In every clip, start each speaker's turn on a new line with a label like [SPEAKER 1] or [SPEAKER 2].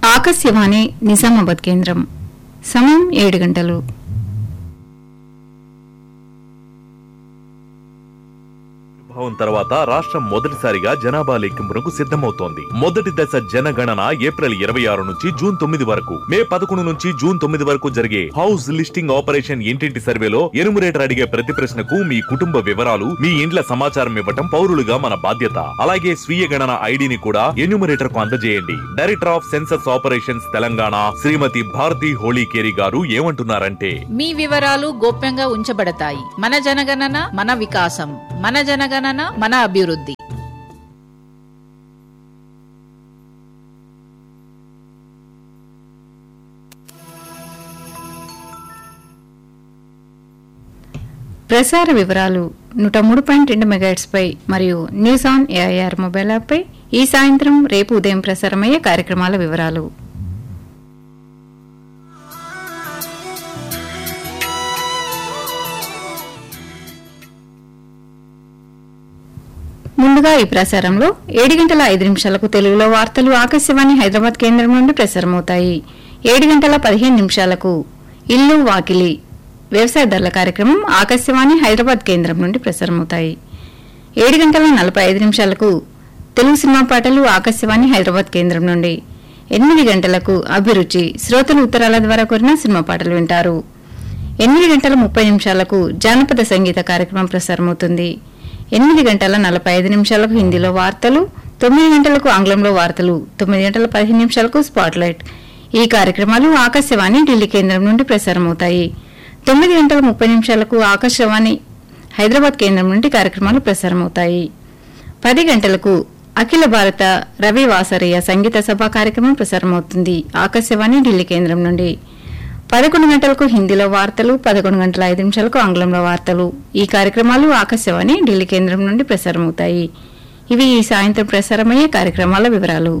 [SPEAKER 1] ఆకాశవాణి నిజామాబాద్ కేంద్రం సమయం ఏడు గంటలు
[SPEAKER 2] భావం తర్వాత రాష్ట్రం మొదటిసారిగా జనాభా లెక్కింపునకు సిద్ధమవుతోంది మొదటి దశ జనగణన ఏప్రిల్ ఇరవై ఆరు నుంచి జూన్ తొమ్మిది వరకు మే పదకొండు నుంచి జూన్ తొమ్మిది వరకు జరిగే హౌస్ లిస్టింగ్ ఆపరేషన్ ఇంటింటి సర్వేలో ఎనుమరేటర్ అడిగే ప్రతి ప్రశ్నకు మీ కుటుంబ వివరాలు మీ ఇండ్ల సమాచారం ఇవ్వటం పౌరులుగా మన బాధ్యత అలాగే స్వీయ గణన ఐడిని కూడా ఎన్యూమరేటర్ కు అందజేయండి director of census operations Telangana Shrimati Bharathi Holikeri garu ఏమంటున్నారంటే
[SPEAKER 3] మీ వివరాలు గోప్యంగా ఉంచబడతాయి మన జనగణన మన వికాసం మన జనగణన మన అభివృద్ధి
[SPEAKER 1] ప్రసార వివరాలు నూట మూడు పాయింట్ రెండు మెగాట్స్ పై మరియు news on AIR mobile app పై ఈ సాయంత్రం రేపు ఉదయం ప్రసారమయ్యే కార్యక్రమాల వివరాలు ముందుగా ఈ ప్రసారంలో ఏడు గంటల ఐదు నిమిషాలకు తెలుగులో వార్తలు ఆకాశవాణి హైదరాబాద్ కేంద్రం నుండి ప్రసారమవుతాయి ఏడు గంటల పదిహేను నిమిషాలకు ఇల్లు వాకిలి వ్యవసాయదారుల కార్యక్రమం ఆకాశవాణి హైదరాబాద్ కేంద్రం నుండి ప్రసారమవుతాయి ఏడు గంటల నలభై ఐదు నిమిషాలకు తెలుగు సినిమా పాటలు ఆకాశవాణి హైదరాబాద్ కేంద్రం నుండి ఎనిమిది గంటలకు అభిరుచి శ్రోతలు ఉత్తరాల ద్వారా కోరిన సినిమా పాటలు వింటారు ఎనిమిది గంటల ముప్పై నిమిషాలకు జానపద సంగీత కార్యక్రమం ప్రసారమవుతుంది ఎనిమిది గంటల నలభై ఐదు నిమిషాలకు హిందీలో వార్తలు తొమ్మిది గంటలకు ఆంగ్లంలో వార్తలు తొమ్మిది గంటల పదిహేను నిమిషాలకు స్పాట్లైట్ ఈ కార్యక్రమాలు ఆకాశవాణి ఢిల్లీ కేంద్రం నుండి ప్రసారమవుతాయి తొమ్మిది గంటల ముప్పై నిమిషాలకు ఆకాశవాణి హైదరాబాద్ కేంద్రం నుండి కార్యక్రమాలు ప్రసారమవుతాయి పది గంటలకు అఖిల భారత రవి వాసరయ్య సంగీత సభ కార్యక్రమం ప్రసారమవుతుంది ఆకాశవాణి ఢిల్లీ కేంద్రం నుండి పదకొండు గంటలకు హిందీలో వార్తలు పదకొండు గంటల ఐదు నిమిషాలకు ఆంగ్లంలో వార్తలు ఈ కార్యక్రమాలు ఆకాశవాణి ఢిల్లీ కేంద్రం నుండి ప్రసారమవుతాయి ఇవి ఈ సాయంత్రం ప్రసారమయ్యే కార్యక్రమాల వివరాలు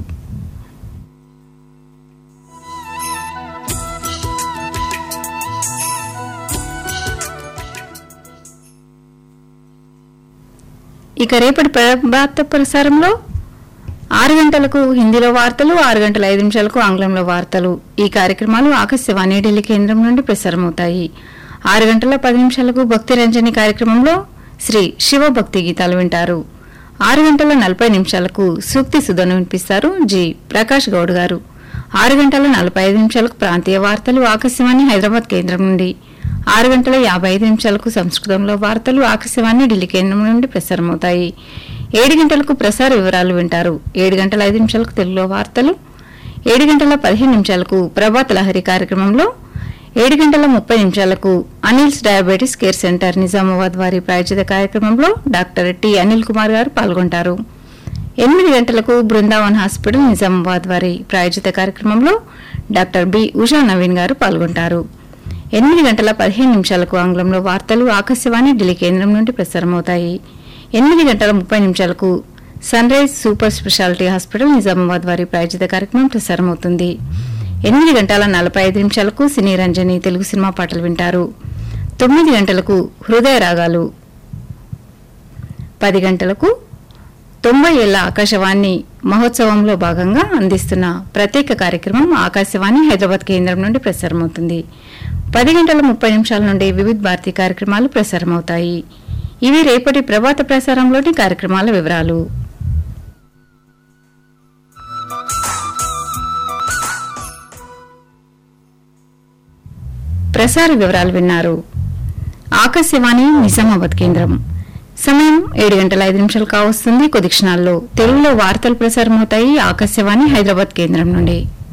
[SPEAKER 1] ఇక రేపటి ప్రభాత ప్రసారంలో ఆరు గంటలకు హిందీలో వార్తలు ఆరు గంటల ఐదు నిమిషాలకు ఆంగ్లంలో వార్తలు ఈ కార్యక్రమాలు ఆకాశవాణి ఢిల్లీ కేంద్రం నుండి ప్రసారమవుతాయి ఆరు గంటల పది నిమిషాలకు భక్తి రంజని కార్యక్రమంలో శ్రీ శివ భక్తి గీతాలు వింటారు ఆరు గంటల నలభై నిమిషాలకు సూక్తి సుధను వినిపిస్తారు జి ప్రకాష్ గౌడ్ గారు ఆరు గంటల నలభై ఐదు నిమిషాలకు ప్రాంతీయ వార్తలు ఆకాశవాణి హైదరాబాద్ కేంద్రం నుండి ఆరు గంటల యాభై ఐదు నిమిషాలకు సంస్కృతంలో వార్తలు ఆకాశవాణి ఢిల్లీ కేంద్రం నుండి ప్రసారమవుతాయి ఏడు గంటలకు ప్రసార వివరాలు వింటారు ఏడు గంటల ఐదు నిమిషాలకు తెలుగులో వార్తలు ఏడు గంటల పదిహేను నిమిషాలకు ప్రభాత్ లహరి కార్యక్రమంలో ఏడు గంటల ముప్పై నిమిషాలకు Anil's diabetes care centre Nizamabad వారి ప్రాయోజిత కార్యక్రమంలో డాక్టర్ టి అనిల్ కుమార్ గారు పాల్గొంటారు ఎనిమిది గంటలకు బృందావన్ హాస్పిటల్ నిజామాబాద్ వారి ప్రాయోజిత కార్యక్రమంలో డాక్టర్ బి ఉషా నవీన్ గారు పాల్గొంటారు ఎనిమిది గంటల పదిహేను నిమిషాలకు ఆంగ్లంలో వార్తలు ఆకాశవాణి ఢిల్లీ కేంద్రం నుండి ప్రసారమవుతాయి ఎనిమిది గంటల ముప్పై నిమిషాలకు Sunrise super speciality hospital Nizamabad వారి ప్రాయోజిత కార్యక్రమం ప్రసారమవుతుంది ఎనిమిది గంటల నలభై ఐదు నిమిషాలకు సినీ రంజని తెలుగు సినిమా పాటలు వింటారు తొమ్మిది గంటలకు హృదయ రాగాలు పది గంటలకు తొంభై ఏళ్ల ఆకాశవాణి మహోత్సవంలో భాగంగా అందిస్తున్న ప్రత్యేక కార్యక్రమం ఆకాశవాణి హైదరాబాద్ కేంద్రం నుండి ప్రసారమవుతుంది పది గంటల ముప్పై నిమిషాల నుండి వివిధ భారతి కార్యక్రమాలు ప్రసారమవుతాయి ఇవి రేపటి ప్రభాత ప్రసారంలోని కార్యక్రమాల వివరాలు ప్రసార వివరాలు విన్నారు ఆకాశవాణి నిజామాబాద్ కేంద్రం సమయం ఏడు గంటల ఐదు నిమిషాలు కావస్తుంది కొద్ది క్షణాల్లో తెలుగులో వార్తలు ప్రసారమవుతాయి ఆకాశవాణి హైదరాబాద్ కేంద్రం నుండి